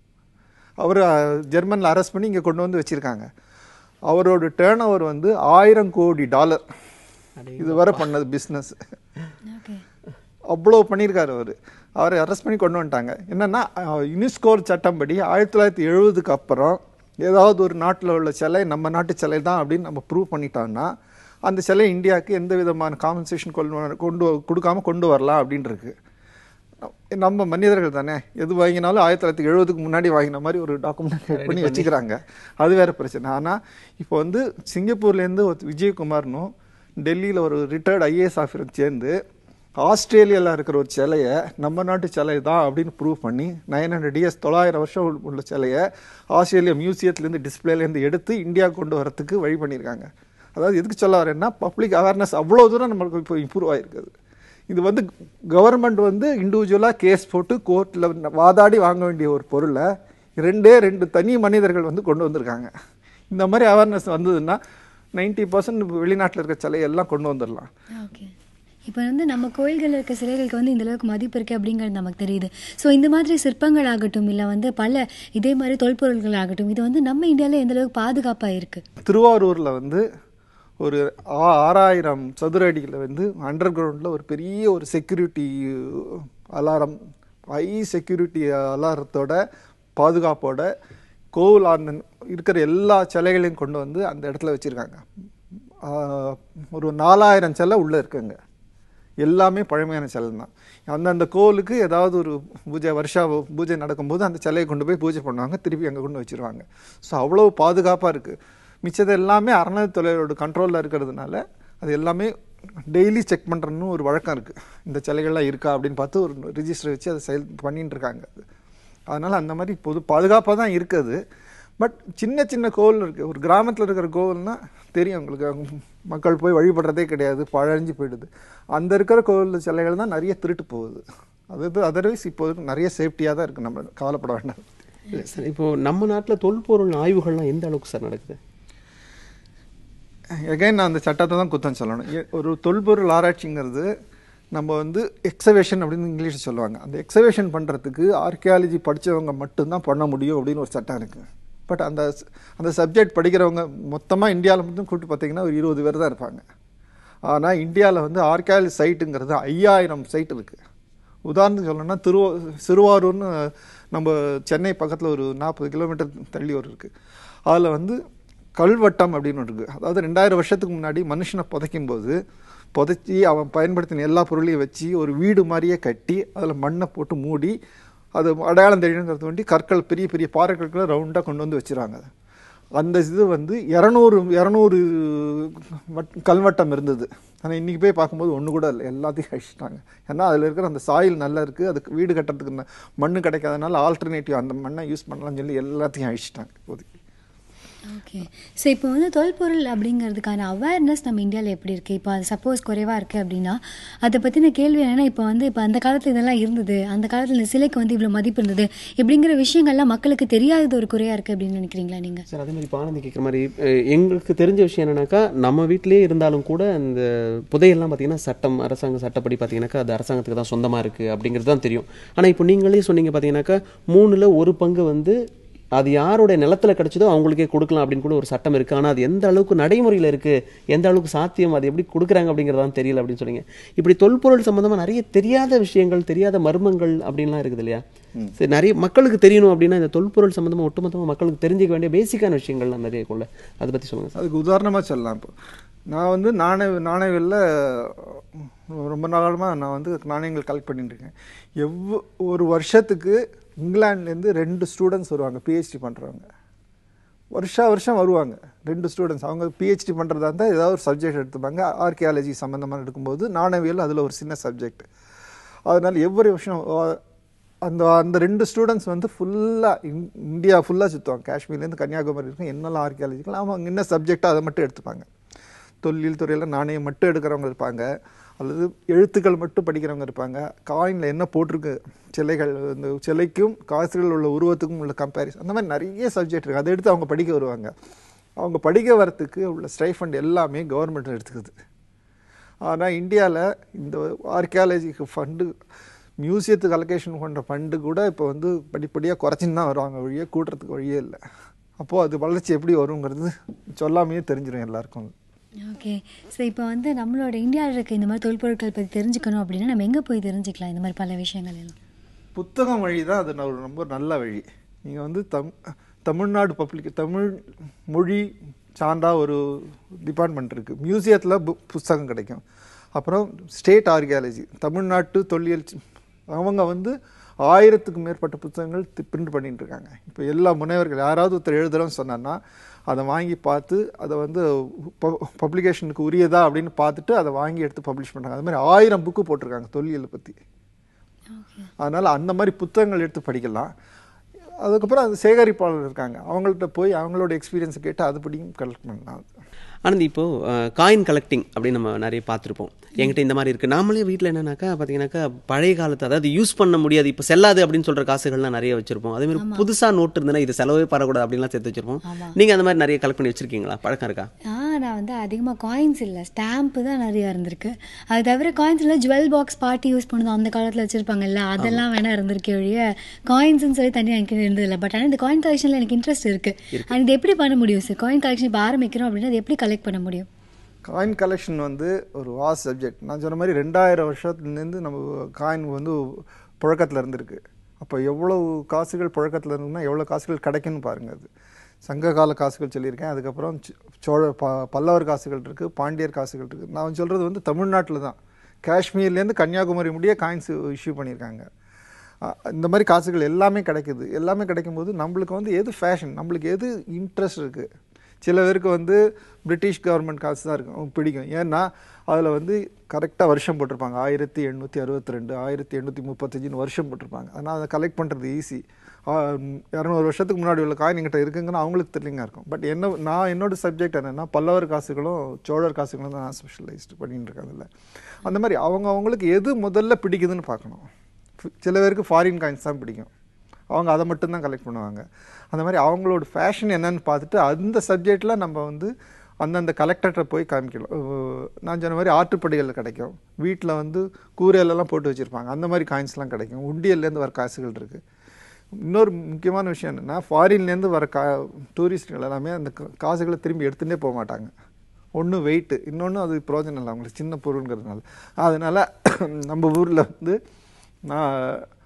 Speaker 4: அவர் ஜெர்மனில் அரெஸ்ட் பண்ணி இங்கே கொண்டு வந்து வச்சுருக்காங்க அவரோட டேர்ன் ஓவர் வந்து ஆயிரம் கோடி டாலர் இதுவரை பண்ணது பிஸ்னஸ்
Speaker 1: ஓகே
Speaker 4: அவ்வளோ பண்ணியிருக்காரு அவர் அவரை அரெஸ்ட் பண்ணி கொண்டு வந்துட்டாங்க என்னென்னா யுனெஸ்கோர் சட்டம்படி ஆயிரத்தி தொள்ளாயிரத்தி எழுபதுக்கு அப்புறம் ஏதாவது ஒரு நாட்டில் உள்ள சிலை நம்ம நாட்டு சிலை தான் அப்படின்னு நம்ம ப்ரூவ் பண்ணிட்டோம்னா அந்த சிலை இந்தியாவுக்கு எந்த விதமான காம்பன்சேஷன் கொண்டு வர- கொண்டு வ- கொடுக்காம கொண்டு வரலாம் அப்படின்னு இருக்கு நம்ம மனிதர்கள் தானே எது வாங்கினாலும் ஆயிரத்தி தொள்ளாயிரத்தி எழுபதுக்கு முன்னாடி வாங்கின மாதிரி ஒரு டாக்குமெண்ட் பண்ணி வச்சுக்கிறாங்க அது வேற பிரச்சனை ஆனால் இப்போ வந்து சிங்கப்பூர்லேருந்து ஒரு விஜயகுமார்னும் டெல்லியில் ஒரு ரிட்டையர்ட் ஐஏஎஸ் ஆஃபீஸர் சேர்ந்து ஆஸ்திரேலியாவில் இருக்கிற ஒரு சிலையை நம்ம நாட்டு சிலை தான் அப்படின்னு ப்ரூவ் பண்ணி நைன் ஹண்ட்ரட் இயர்ஸ் தொள்ளாயிரம் வருஷம் உள்ள- உள்ள சிலையை ஆஸ்திரேலியா மியூசியத்துலேருந்து டிஸ்பிளேலேருந்து எடுத்து இந்தியா கொண்டு வரத்துக்கு வழி பண்ணியிருக்காங்க அதாவது எதுக்கு சொல்ல வரேன்னா பப்ளிக் அவேர்னஸ் அவ்வளோ தூரம் நம்மளுக்கு இப்போ இம்ப்ரூவ் ஆகிருக்குது இது வந்து கவர்மெண்ட் வந்து இண்டிவிஜுவலாக கேஸ் போட்டு கோர்ட்டில் வாதாடி வாங்க வேண்டிய ஒரு பொருளை ரெண்டே ரெண்டு தனி மனிதர்கள் வந்து கொண்டு வந்திருக்காங்க இந்த மாதிரி அவேர்னஸ் வந்ததுன்னா நைன்ட்டி பர்சன்ட் வெளிநாட்டில் இருக்க சிலையெல்லாம் கொண்டு வந்துடலாம்
Speaker 1: ஓகே இப்போ வந்து நம்ம கோயில்களில் இருக்க சிலைகளுக்கு வந்து இந்த அளவுக்கு மதிப்பு இருக்கு அப்படிங்கிறது நமக்கு தெரியுது ஸோ இந்த மாதிரி சிற்பங்கள் ஆகட்டும் இல்லை வந்து பல இதே மாதிரி தொல்பொருள்கள் ஆகட்டும் இது வந்து நம்ம இந்தியாவில் எந்த அளவுக்கு பாதுகாப்பாக இருக்கு
Speaker 4: திருவாரூரில் வந்து ஒரு ஆ- ஆறாயிரம் சதுர அடியில் வந்து அண்டர் கிரவுண்டில் ஒரு பெரிய ஒரு செக்யூரிட்டி அலாரம் ஹை செக்யூரிட்டி அலாரத்தோட பாதுகாப்போட கோவில் அந்த இருக்கிற எல்லா சிலைகளையும் கொண்டு வந்து அந்த இடத்துல வச்சுருக்காங்க ஒரு நாலாயிரம் சிலை உள்ளே இருக்குங்க எல்லாமே பழமையான சிலை தான் அந்தந்த கோவிலுக்கு ஏதாவது ஒரு பூஜை வருஷா பூஜை நடக்கும்போது அந்த சிலையை கொண்டு போய் பூஜை பண்ணுவாங்க திருப்பி அங்கே கொண்டு வச்சிருவாங்க ஸோ அவ்வளோ பாதுகாப்பாக இருக்குது மிச்சது எல்லாமே அறநிலையத்துறையோட கண்ட்ரோலில் இருக்கிறதுனால அது எல்லாமே டெய்லி செக் பண்ணுறன்னு ஒரு வழக்கம் இருக்குது இந்த சிலைகள்லாம் இருக்கா அப்படின்னு பார்த்து ஒரு ரிஜிஸ்டர் வச்சு அதை செயல் பண்ணிட்டு இருக்காங்க அதனால் அந்த மாதிரி பொது பாதுகாப்பாக தான் இருக்குது பட் சின்ன சின்ன கோவில் இருக்குது ஒரு கிராமத்தில் இருக்கிற கோவில்னா தெரியும் உங்களுக்கு அவங்க மக்கள் போய் வழிபடுறதே கிடையாது பழஞ்சு போயிடுது அந்த இருக்கிற கோவில் சிலைகள் தான் நிறைய திருட்டு போகுது அது அதர்வைஸ் இப்போது நிறைய சேஃப்டியாக தான் இருக்குது நம்ம கவலைப்பட வேண்டாம்
Speaker 2: இல்லை சார் இப்போ நம்ம நாட்டில் தொல்பொருள் ஆய்வுகள்லாம் எந்த அளவுக்கு சார் நடக்குது
Speaker 4: எகைன் நான் அந்த சட்டத்தை தான் குத்தம் சொல்லணும் ஏ- ஒரு தொல்பொருள் ஆராய்ச்சிங்கிறது நம்ம வந்து எக்ஸவேஷன் அப்படின்னு இங்கிலீஷ் சொல்லுவாங்க அந்த எக்ஸவேஷன் பண்ணுறதுக்கு ஆர்கியாலஜி படித்தவங்க மட்டும்தான் பண்ண முடியும் அப்படின்னு ஒரு சட்டம் இருக்குது பட் அந்த ஸ்- அந்த சப்ஜெக்ட் படிக்கிறவங்க மொத்தமாக இந்தியாவில் மட்டும் கூப்பிட்டு பார்த்தீங்கன்னா ஒரு இருபது பேர் தான் இருப்பாங்க ஆனால் இந்தியாவில் வந்து ஆர்கியாலஜி சைட்டுங்கிறது ஐயாயிரம் சைட் இருக்குது உதாரணத்துக்கு சொல்லணும்னா திருவா சிறுவாரூர்னு நம்ம சென்னை பக்கத்தில் ஒரு நாற்பது கிலோமீட்டர் தள்ளி ஒரு இருக்குது அதில் வந்து கல்வட்டம் அப்படின்னு ஒன்று இருக்குது அதாவது ரெண்டாயிரம் வருஷத்துக்கு முன்னாடி மனுஷனை புதைக்கும் போது புதைச்சி அவன் பயன்படுத்தின எல்லா பொருளையும் வச்சு ஒரு வீடு மாதிரியே கட்டி அதில் மண்ணை போட்டு மூடி அது அடையாளம் தெரியணுங்கிறது வேண்டி கற்கள் பெரிய பெரிய பாறை கற்களை ரவுண்டாக கொண்டு வந்து வச்சுருவாங்க அந்த இது வந்து இரநூறு இரநூறு வட் கல்வட்டம் இருந்தது ஆனால் இன்றைக்கி போய் பார்க்கும்போது ஒன்று கூட இல்லை எல்லாத்தையும் அழிச்சிட்டாங்க ஏன்னா அதில் இருக்கிற அந்த சாயில் நல்லா இருக்குது அதுக்கு வீடு கட்டுறதுக்கு ந- மண்ணு கிடைக்காதனால ஆல்டர்னேட்டிவ் அந்த மண்ணை யூஸ் பண்ணலாம்னு சொல்லி எல்லாத்தையும் அழிச்சிட்டாங்க இப்போதைக்கு
Speaker 1: ஓகே ஸோ இப்போ வந்து தொல்பொருள் அப்படிங்கிறதுக்கான அவேர்னஸ் நம்ம இந்தியாவில் எப்படி இருக்குது இப்போ அது சப்போஸ் குறைவாக இருக்குது அப்படின்னா அதை பற்றின கேள்வி என்னென்னா இப்போ வந்து இப்போ அந்த காலத்தில் இதெல்லாம் இருந்தது அந்த காலத்தில் இந்த சிலைக்கு வந்து இவ்வளோ மதிப்பு இருந்தது இப்படிங்கிற விஷயங்கள்லாம் மக்களுக்கு தெரியாதது ஒரு குறையாக இருக்குது அப்படின்னு நினைக்கிறீங்களா நீங்கள்
Speaker 2: சார் அதே மாதிரி இப்போ ஆனந்தி கேட்குற மாதிரி அஹ், எங்களுக்கு தெரிஞ்ச விஷயம் என்னன்னாக்கா நம்ம வீட்டிலேயே இருந்தாலும் கூட இந்த புதையெல்லாம் பார்த்தீங்கன்னா சட்டம் அரசாங்க சட்டப்படி பார்த்தீங்கன்னாக்கா அது அரசாங்கத்துக்கு தான் சொந்தமாக இருக்குது அப்படிங்கிறது தான் தெரியும் ஆனால் இப்போ நீங்களே சொன்னீங்க பார்த்தீங்கன்னாக்கா மூணில் ஒரு பங்கு வந்து அது யாருடைய நிலத்துல கிடைச்சதோ அவங்களுக்கே கொடுக்கலாம் அப்படின்னு கூட ஒரு சட்டம் இருக்குது ஆனால் அது எந்த அளவுக்கு நடைமுறையில் இருக்குது எந்த அளவுக்கு சாத்தியம் அது எப்படி கொடுக்குறாங்க அப்படிங்கிறதான் தெரியல அப்படின்னு சொன்னீங்க இப்படி தொல்பொருள் சம்மந்தமாக நிறைய தெரியாத விஷயங்கள் தெரியாத மர்மங்கள் அப்படின்லாம் இருக்குது இல்லையா சரி நிறைய மக்களுக்கு தெரியணும் அப்படின்னா இந்த தொல்பொருள் சம்மந்தமாக ஒட்டுமொத்தமாக மக்களுக்கு தெரிஞ்சிக்க வேண்டிய பேசிக்கான விஷயங்கள்லாம் நிறைய இருக்கும்ல அதை பற்றி சொல்லுங்கள் சார்
Speaker 4: அதுக்கு உதாரணமாக சொல்லலாம் இப்போ நான் வந்து நாணய நாணயவில்ல ரொம்ப நாளமாக நான் வந்து நாணயங்கள் கலெக்ட் பண்ணிட்டு இருக்கேன் எவ்வ ஒரு வருஷத்துக்கு இங்கிலாந்துலேருந்து ரெண்டு ஸ்டூடெண்ட்ஸ் வருவாங்க பிஹெச்டி பண்ணுறவங்க வருஷா வருஷம் வருவாங்க ரெண்டு ஸ்டூடெண்ட்ஸ் அவங்க பிஹெச்டி பண்ணுறதா இருந்தால் ஏதாவது ஒரு சப்ஜெக்ட் எடுத்துப்பாங்க ஆர்கியாலஜி சம்மந்தமாக எடுக்கும்போது நாணயவியல் அதில் ஒரு சின்ன சப்ஜெக்ட் அதனால் எவ்வொரு வருஷம் அஹ், அந்த அந்த ரெண்டு ஸ்டூடெண்ட்ஸ் வந்து ஃபுல்லாக இந்தியா ஃபுல்லாக சுற்றுவாங்க காஷ்மீர்லேருந்து கன்னியாகுமரி இருக்கும் என்னெல்லாம் ஆர்கியாலஜிக்கல் அவங்க என்ன சப்ஜெக்டோ அதை மட்டும் எடுத்துப்பாங்க தொழில் துறையில் நாணயம் மட்டும் எடுக்கிறவங்க இருப்பாங்க அல்லது எழுத்துக்கள் மட்டும் படிக்கிறவங்க இருப்பாங்க காயினில் என்ன போட்டிருக்கு சிலைகள் இந்த சிலைக்கும் காசுகள் உள்ள உருவத்துக்கும் உள்ள கம்பேரிசன் அந்த மாதிரி நிறைய சப்ஜெக்ட் இருக்குது அதை எடுத்து அவங்க படிக்க வருவாங்க அவங்க படிக்க வரத்துக்கு உள்ள ஸ்ட்ரைஃபண்ட் எல்லாமே கவர்மெண்ட் எடுத்துக்குது ஆனால் இந்தியாவில் இந்த ஆர்கியாலஜிக்கு ஃபண்டு மியூசியத்துக்கு அலோகேஷன் பண்ணுற ஃபண்டு கூட இப்போ வந்து படிப்படியாக குறைச்சின்னு தான் வருவாங்க வழியே கூட்டுறதுக்கு வழியே இல்லை அப்போது அது வளர்ச்சி எப்படி வருங்கிறது சொல்லாமையே தெரிஞ்சிடும் எல்லாருக்கும்
Speaker 1: ஓகே ஸோ இப்போ வந்து நம்மளோட இந்தியாவில் இருக்க இந்த மாதிரி தொல்பொருட்கள் பற்றி தெரிஞ்சுக்கணும் அப்படின்னா நம்ம எங்கே போய் தெரிஞ்சுக்கலாம் இந்த மாதிரி பல விஷயங்கள் எல்லாம்
Speaker 4: புத்தகம் வழி தான் அது ந- ஒரு ரொம்ப நல்ல வழி நீங்கள் வந்து தம் தமிழ்நாடு பப்ளிக் தமிழ் மொழி சார்ந்தா ஒரு டிபார்ட்மெண்ட் இருக்குது மியூசியத்தில் புஸ்தகம் கிடைக்கும் அப்புறம் ஸ்டேட் ஆர்கியாலஜி தமிழ்நாட்டு தொல்லியல் சி- அவங்க வந்து ஆயிரத்துக்கு மேற்பட்ட புத்தகங்கள் பிரிண்ட் பண்ணிட்டு இருக்காங்க இப்போ எல்லா முனைவர்கள் யாராவது ஒருத்தர் எழுதுறோம்னு சொன்னான்னா அதை வாங்கி பார்த்து அதை வந்து பப்ளிகேஷனுக்கு உரியதா அப்படின்னு பார்த்துட்டு அதை வாங்கி எடுத்து பப்ளிஷ் பண்ணுறாங்க அது மாதிரி ஆயிரம் புக்கு போட்டிருக்காங்க தொல்லியலை பற்றி அதனால் அந்த மாதிரி புத்தகங்கள் எடுத்து படிக்கலாம் அதுக்கப்புறம் அது சேகரிப்பாளர் இருக்காங்க அவங்கள்ட்ட போய் அவங்களோட எக்ஸ்பீரியன்ஸை கேட்டு அதுபடியும் கலெக்ட் பண்ணலாம்
Speaker 2: ஆனந்த் இப்போ காயின் கலெக்டிங் அப்படின்னு நம்ம நிறைய பார்த்துருப்போம் என்கிட்ட இந்த மாதிரி இருக்குது நாமளே வீட்டில் என்னன்னாக்கா பார்த்தீங்கன்னாக்கா பழைய காலத்து அதாவது யூஸ் பண்ண முடியாது இப்போ செல்லாது அப்படின்னு சொல்கிற காசுகள்லாம் நிறைய வச்சிருப்போம் அதே மாதிரி புதுசாக நோட்டு இருந்ததுன்னா இது செலவே பரக்கூடாது அப்படின்லாம் சேர்த்து வச்சிருப்போம் நீங்கள் அந்த மாதிரி நிறைய கலெக்ட் பண்ணி வச்சிருக்கீங்களா பழக்கம் இருக்கா
Speaker 1: ஆ நான் வந்து அதிகமாக காயின்ஸ் இல்லை ஸ்டாம்ப்பு தான் நிறையா இருந்திருக்கு அது தவிர காயின்ஸ் இல்லை ஜுவல் பாக்ஸ் பார்ட்டி யூஸ் பண்ணுதோம் அந்த காலத்தில் வச்சுருப்பாங்கல்ல அதெல்லாம் வேணால் இருந்திருக்கே ஒழிய காயின்ஸ்னு சொல்லி தனியாக எனக்கு இருந்ததில்லை பட் ஆனால் இந்த காயின் கலெக்ஷனில் எனக்கு இன்ட்ரெஸ்ட் இருக்குது அண்ட் இது எப்படி பண்ண முடியும் சார் காயின் கலெக்ஷன் இப்போ ஆரம்பிக்கிறோம் அப்படின்னா அது எப்படி கலெக்ட் பண்ண முடியும்
Speaker 4: காயின் கலெக்ஷன் வந்து ஒரு வாஸ் சப்ஜெக்ட் நான் சொன்ன மாதிரி ரெண்டாயிரம் வருஷத்துலேருந்து நம்ம காயின் வந்து புழக்கத்தில் இருந்திருக்கு அப்போ எவ்வளவு காசுகள் புழக்கத்தில் இருந்ததுன்னா எவ்வளோ காசுகள் கிடைக்குன்னு பாருங்கள் அது சங்க கால காசுகள் சொல்லியிருக்கேன் அதுக்கப்புறம் சோ- சோழ ப பல்லவர் காசுகள் இருக்குது பாண்டியர் காசுகள் இருக்குது நான் சொல்கிறது வந்து தமிழ்நாட்டில் தான் காஷ்மீர்லேருந்து கன்னியாகுமரி முடிய காயின்ஸ் இஷ்யூ பண்ணியிருக்காங்க அ- இந்த மாதிரி காசுகள் எல்லாமே கிடைக்குது எல்லாமே கிடைக்கும்போது நம்மளுக்கு வந்து எது ஃபேஷன் நம்மளுக்கு எது இன்ட்ரெஸ்ட் இருக்குது சில பேருக்கு வந்து பிரிட்டிஷ் கவர்மெண்ட் காசு தான் இருக்கும் பிடிக்கும் ஏன்னா அதில் வந்து கரெக்டாக வருஷம் போட்டிருப்பாங்க ஆயிரத்தி எண்ணூற்றி அறுபத்தி ரெண்டு ஆயிரத்தி எண்ணூற்றி முப்பத்தஞ்சுன்னு வருஷம் போட்டிருப்பாங்க ஆனால் அதை கலெக்ட் பண்ணுறது ஈஸி இரநூறு வருஷத்துக்கு முன்னாடி உள்ள காயின் எங்கிட்ட இருக்குங்கன்னு அவங்களுக்கு தெரியலிங்க இருக்கும் பட் என்ன நான் என்னோட சப்ஜெக்ட் என்னென்னா பல்லவர் காசுகளும் சோழர் காசுகளும் தான் நான் ஸ்பெஷலைஸ்டு பண்ணிட்டு இருக்கேன் அதில் அந்த மாதிரி அவங்க அவங்களுக்கு எது முதல்ல பிடிக்குதுன்னு பார்க்கணும் சில பேருக்கு ஃபாரின் காயின்ஸ் தான் பிடிக்கும் அவங்க அதை மட்டும்தான் கலெக்ட் பண்ணுவாங்க அந்த மாதிரி அவங்களோட ஃபேஷன் என்னன்னு பார்த்துட்டு அந்த சப்ஜெக்டில் நம்ம வந்து அந்தந்த கலெக்டர்கிட்ட போய் காமிக்கலாம் அஹ் நான் சொன்ன மாதிரி ஆற்றுப்படிகளில் கிடைக்கும் வீட்டில் வந்து கூரையிலலாம் போட்டு வச்சுருப்பாங்க அந்த மாதிரி காயின்ஸ்லாம் கிடைக்கும் உண்டியல்லேருந்து வர காசுகள் இருக்குது இன்னொரு முக்கியமான விஷயம் என்னென்னா ஃபாரின்லேருந்து வர கா டூரிஸ்ட்டுகள் எல்லாமே அந்த கா- காசுகளை திரும்பி எடுத்துகிட்டே போக மாட்டாங்க ஒன்று வெயிட்டு இன்னொன்று அது பிரயோஜனம் இல்லை அவங்களுக்கு சின்ன பொருளுங்கிறதுனால அதனால் நம்ம ஊரில் வந்து நான்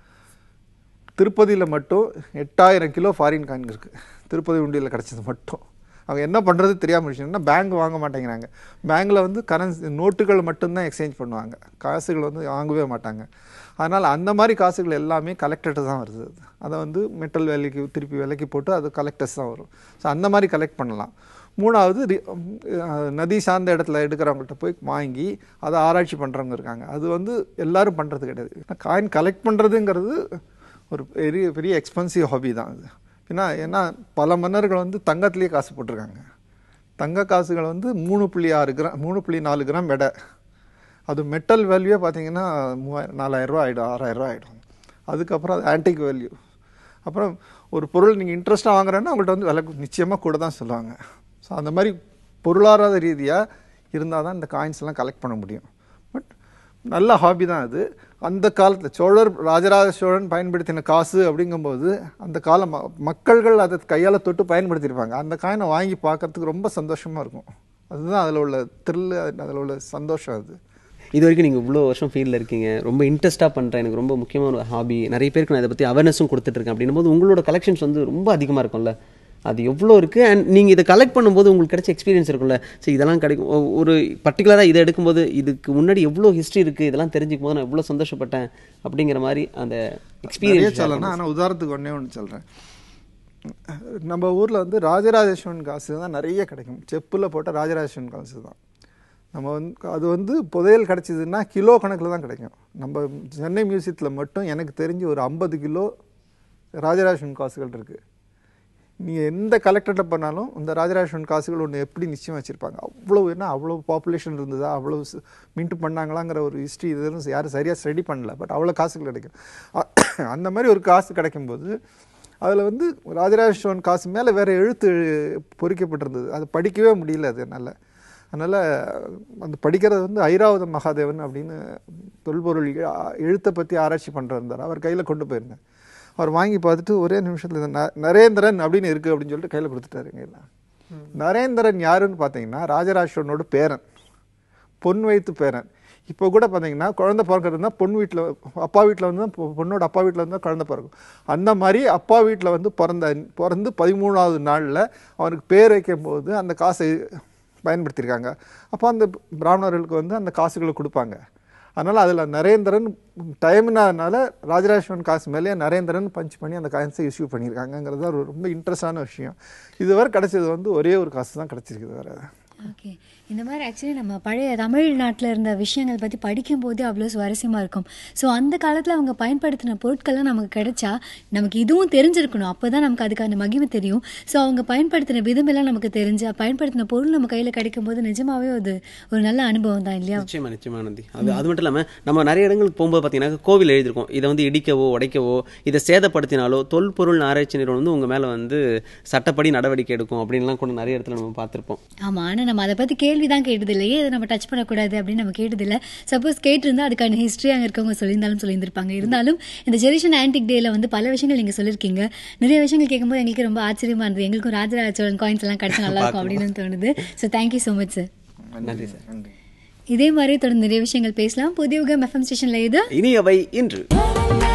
Speaker 4: திருப்பதியில் மட்டும் எட்டாயிரம் கிலோ ஃபாரின் காயின் இருக்குது திருப்பதி உண்டியில் கிடச்சது மட்டும் அவங்க என்ன பண்ணுறது தெரியாமல் விஷயம்னா பேங்க் வாங்க மாட்டேங்கிறாங்க பேங்க்கில் வந்து கரன்சி நோட்டுகள் மட்டும்தான் எக்ஸ்சேஞ்ச் பண்ணுவாங்க காசுகள் வந்து வாங்கவே மாட்டாங்க அதனால் அந்த மாதிரி காசுகள் எல்லாமே கலெக்டர்ட்டு தான் வருது அது. அதை வந்து மெட்டல் வேலைக்கு திருப்பி விலைக்கு போட்டு அது கலெக்டர்ஸ் தான் வரும் ஸோ அந்த மாதிரி கலெக்ட் பண்ணலாம் மூணாவது ரி- அஹ் நதி சார்ந்த இடத்துல எடுக்கிறவங்கள்ட்ட போய் வாங்கி அதை ஆராய்ச்சி பண்ணுறவங்க இருக்காங்க அது வந்து எல்லாரும் பண்ணுறது கிடையாது காயின் கலெக்ட் பண்ணுறதுங்கிறது ஒரு பெரிய பெரிய எக்ஸ்பென்சிவ் ஹாபி தான் அது ஏன்னா ஏன்னா பல மன்னர்கள் வந்து தங்கத்திலேயே காசு போட்டிருக்காங்க தங்க காசுகள் வந்து மூணு புள்ளி ஆறு கிராம் மூணு புள்ளி நாலு கிராம் எடை அது மெட்டல் வேல்யூவே பார்த்தீங்கன்னா மூவாயிரம் நாலாயிரம் ரூபா ஆகிடும் ஆறாயிரம் ரூபா ஆகிடும் அதுக்கப்புறம் அது ஆன்டிக் வேல்யூ அப்புறம் ஒரு பொருள் நீங்கள் இன்ட்ரெஸ்ட்டாக வாங்குறேன்னா உங்கள்கிட்ட வந்து விலை நிச்சயமாக கூட தான் சொல்லுவாங்க ஸோ அந்த மாதிரி பொருளாதார ரீதியாக இருந்தால் தான் இந்த காயின்ஸ் எல்லாம் கலெக்ட் பண்ண முடியும் பட் நல்ல ஹாபி தான் அது அந்த காலத்தில் சோழர் ராஜராஜ சோழன் பயன்படுத்தின காசு அப்படிங்கும்போது அந்த கால ம மக்கள்கள் அதை கையால் தொட்டு பயன்படுத்தியிருப்பாங்க அந்த காயினை வாங்கி பார்க்கறதுக்கு ரொம்ப சந்தோஷமாக இருக்கும் அதுதான் அதில் உள்ள த்ரில்லு அதில் உள்ள சந்தோஷம் அது
Speaker 2: இது வரைக்கும் நீங்கள் இவ்வளோ வருஷம் ஃபீல்டில் இருக்கீங்க ரொம்ப இன்ட்ரெஸ்ட்டாக பண்ணுறேன் எனக்கு ரொம்ப முக்கியமான ஒரு ஹாபி நிறைய பேருக்கு நான் இதை பற்றி அவேர்னஸும் கொடுத்துட்ருக்கேன் அப்படின்னும் போது உங்களோட கலெக்ஷன்ஸ் வந்து ரொம்ப அதிகமாக இருக்கும்ல அது எவ்வளோ இருக்குது அண்ட் நீங்கள் இதை கலெக்ட் பண்ணும்போது உங்களுக்கு கிடைச்ச எக்ஸ்பீரியன்ஸ் இருக்கும்ல சரி இதெல்லாம் கிடைக்கும் ஒ- ஒரு பர்டிகுலராக இதை எடுக்கும்போது இதுக்கு முன்னாடி எவ்வளோ ஹிஸ்ட்ரி இருக்குது இதெல்லாம் தெரிஞ்சுக்கும் போது நான் எவ்வளோ சந்தோஷப்பட்டேன் அப்படிங்கிற மாதிரி அந்த
Speaker 4: நிறைய
Speaker 2: எக்ஸ்பீரியன்ஸ்
Speaker 4: சொல்லலாம் ஆனால் உதாரணத்துக்கு ஒன்றே ஒன்று சொல்கிறேன் நம்ம ஊரில் வந்து ராஜராஜேஸ்வரன் காசு தான் நிறைய கிடைக்கும் செப்பில் போட்ட ராஜராஜேஸ்வரன் காசு தான் நம்ம வந்து அது வந்து புதையல் கிடச்சிதுன்னா கிலோ கணக்கில் தான் கிடைக்கும் நம்ம சென்னை மியூசியத்தில் மட்டும் எனக்கு தெரிஞ்சு ஒரு ஐம்பது கிலோ ராஜராஜேஸ்வரன் காசுகள் இருக்குது நீங்கள் எந்த கலெக்டர்கிட்ட பண்ணாலும் இந்த ராஜராஜேஸ்வரன் காசுகள் ஒன்று எப்படி நிச்சயம் வச்சுருப்பாங்க அவ்வளோ என்ன அவ்வளோ பாப்புலேஷன் இருந்ததா அவ்வளோ மின்ட் பண்ணாங்களாங்கிற ஒரு ஹிஸ்ட்ரி இதெல்லாம் யாரும் சரியாக ஸ்டடி பண்ணல பட் அவ்வளோ காசுகள் கிடைக்கும் அ- அந்த மாதிரி ஒரு காசு கிடைக்கும்போது அதில் வந்து ராஜராஜேஸ்வரன் காசு மேலே வேறு எழுத்து பொறிக்கப்பட்டிருந்தது அது படிக்கவே முடியல அது என்னால் அதனால் அந்த படிக்கிறது வந்து ஐராவத மகாதேவன் அப்படின்னு தொல்பொருள் எ- எழுத்தை பற்றி ஆராய்ச்சி பண்ணுறாரு இருந்தார் அவர் கையில் கொண்டு போயிருந்தேன் அவர் வாங்கி பார்த்துட்டு ஒரே நிமிஷத்தில் இது ந- நரேந்திரன் அப்படின்னு இருக்குது அப்படின்னு சொல்லிட்டு கையில் கொடுத்துட்டாரு கையில் நரேந்திரன் யாருன்னு பார்த்தீங்கன்னா ராஜராஜேஸ்வரனோட பேரன் பொன் வைத்து பேரன் இப்போ கூட பார்த்தீங்கன்னா குழந்தை பிறக்கிறதுனா பொன் வீட்டில் அப்பா வீட்டில் வந்து தான் பொ- பொண்ணோட அப்பா வீட்டில் வந்து தான் குழந்தை பிறக்கும் அந்த மாதிரி அப்பா வீட்டில் வந்து பிறந்த பிறந்து பதிமூணாவது நாளில் அவனுக்கு பேர் வைக்கும்போது அந்த காசை பயன்படுத்தியிருக்காங்க அப்போ அந்த பிராமணர்களுக்கு வந்து அந்த காசுகளை கொடுப்பாங்க அதனால் அதில் நரேந்திரன் டைம்னால ராஜராஜேஸ்வரன் காசு மேலேயே நரேந்திரன் பஞ்ச் பண்ணி அந்த காயின்ஸை இஷ்யூ பண்ணியிருக்காங்கங்கிறது தான் ஒரு ரொம்ப இன்ட்ரெஸ்டான விஷயம் இதுவரை கிடைச்சது வந்து ஒரே ஒரு காசு தான் கிடச்சிருக்குது வேறு
Speaker 1: ஓகே இந்த மாதிரி ஆக்சுவலி நம்ம பழைய தமிழ்நாட்டில் இருந்த விஷயங்கள் பற்றி படிக்கும்போதே அவ்வளோ சுவாரஸ்யமாக இருக்கும் ஸோ அந்த காலத்தில் அவங்க பயன்படுத்தின பொருட்கள்லாம் நமக்கு கிடைச்சா நமக்கு இதுவும் தெரிஞ்சிருக்கணும் அப்போ தான் நமக்கு அதுக்கான மகிமை தெரியும் ஸோ அவங்க பயன்படுத்தின விதமெல்லாம் நமக்கு தெரிஞ்சு பயன்படுத்தின பொருள் நம்ம கையில் கிடைக்கும் போது நிஜமாவே அது ஒரு நல்ல அனுபவம் தான் இல்லையா
Speaker 2: நிச்சயமா நிச்சயமா நந்தி அது அது மட்டும் இல்லாமல் நம்ம நிறைய இடங்களுக்கு போகும்போது பார்த்தீங்கன்னா கோவில் எழுதியிருக்கோம் இதை வந்து இடிக்கவோ உடைக்கவோ இதை சேதப்படுத்தினாலோ தொல்பொருள் ஆராய்ச்சி நிறுவனம் வந்து உங்கள் மேலே வந்து சட்டப்படி நடவடிக்கை எடுக்கும் அப்படின்லாம் கூட நிறைய இடத்துல நம்ம பார்த்துருப்போம்
Speaker 1: ஆமாம் ஆனால் நம்ம அதை பற்றி கேள்வி தான் கேட்டது இல்லையே இதை நம்ம டச் பண்ணக்கூடாது அப்படின்னு நம்ம கேட்டதில்ல சப்போஸ் கேட்டிருந்தா அதுக்கான ஹிஸ்ட்ரி அங்கே இருக்கவங்க சொல்லியிருந்தாலும் சொல்லியிருந்திருப்பாங்க இருந்தாலும் இந்த ஜெரிஷன் ஆன்டிக் டேல வந்து பல விஷயங்கள் நீங்கள் சொல்லியிருக்கீங்க நிறைய விஷயங்கள் கேட்கும்போது எங்களுக்கு ரொம்ப ஆச்சரியமா இருந்தது எங்களுக்கும் ராஜராஜ சோழன் காயின்ஸ் எல்லாம் கிடைச்சா நல்லா இருக்கும் அப்படின்னு தோணுது so thank you so much sir
Speaker 2: நன்றி சார்
Speaker 4: நன்றி
Speaker 1: இதே மாதிரி தொடர்ந்து நிறைய விஷயங்கள் பேசலாம் புதிய யுகம் எஃப்எம் ஸ்டேஷனில் இது
Speaker 2: இனியவை இன்று
Speaker 5: la la